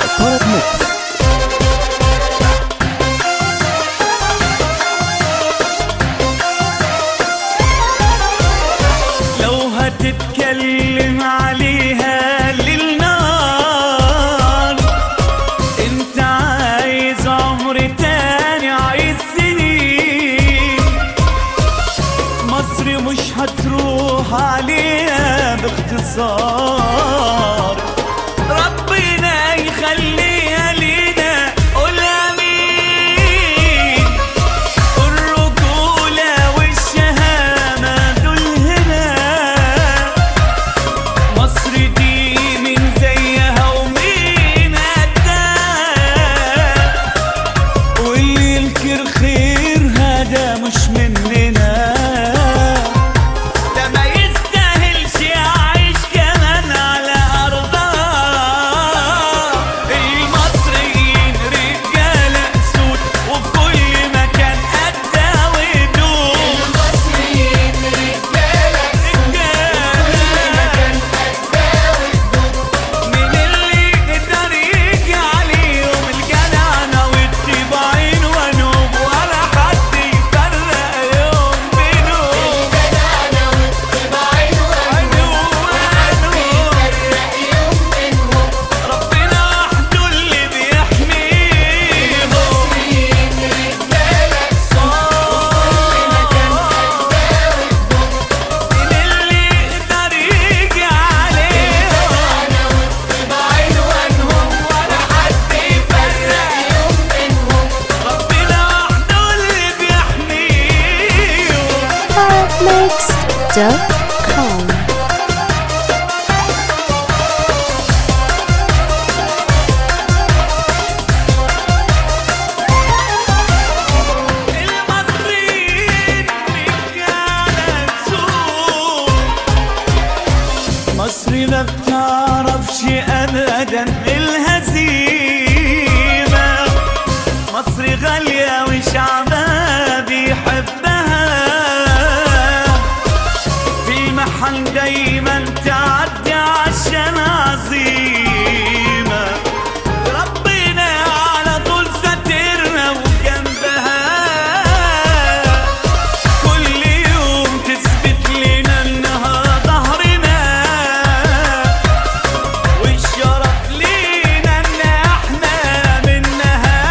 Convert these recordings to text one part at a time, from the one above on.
طرب ميكس لو هتتكلم عليها للنار انت عايز عمر تاني عايز سنين مصر مش هتروح عليها باختصار ربنا يخليها لينا قول امين الرجولة والشهامة دول هنا مصر دي من زيها ومين قدها واللي ينكر خيرها ده مش مننا ده ما يستاهلش يعيش كمان على أرضها المصريين رجالة أسود وفي كل مكان قدها ودود المصريين رجالة رجالة من اللي يقدر يجي عليهم الجدعنة والطباعين ونوب ولا حد يفرق يوم بينهم الجدعنة والطباعين ونوب ونوب والفرق يوم منهم ربنا وحده اللي بيحميهم المصريين رجالة من اللي يقدر يجي عليهم الجدعنة والطباعين عنهم ولا حد يفرق يوم منهم ربنا وحده اللي بيحميهم Arabmix.com المصريين رجالة سوق مصر ما بتعرفش ابدا الهزيمة مصر غالية وشعبها بيحبها في محل دايما تعدي عشان عظيمة ربنا على طول ساترنا وجنبها كل يوم تثبت لنا انها ظهرنا والشرف لينا ان احنا منها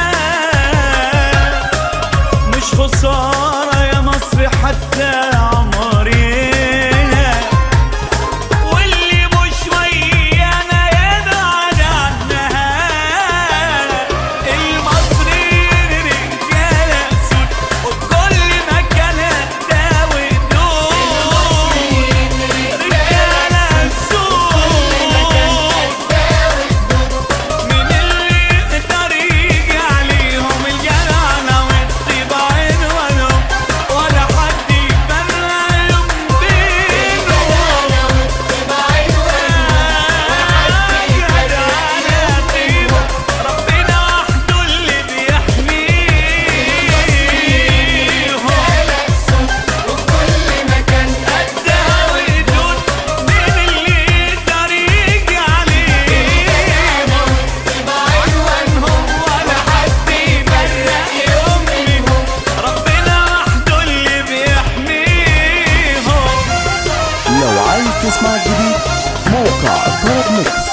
مش خسارة يا مصر حتى عمرنا واللي مش ويانا يبعد عنها المصريين رجالة سود وكل مكان داوي دول رجالة سود من اللي يقدر يجي عليهم الجدعنة والطباعين ولهم ولا حد يفرق يوم بينهم جدعنة طيبة ربنا وحده اللي بيحميهم وكل مكان قدها ودود مين اللي يقدر يجي عليهم طباعين عنهم ولا حد يفرق يوم منهم ربنا وحده اللي بيحميهم لو عايز تسمع جديد موقع طرب ميكس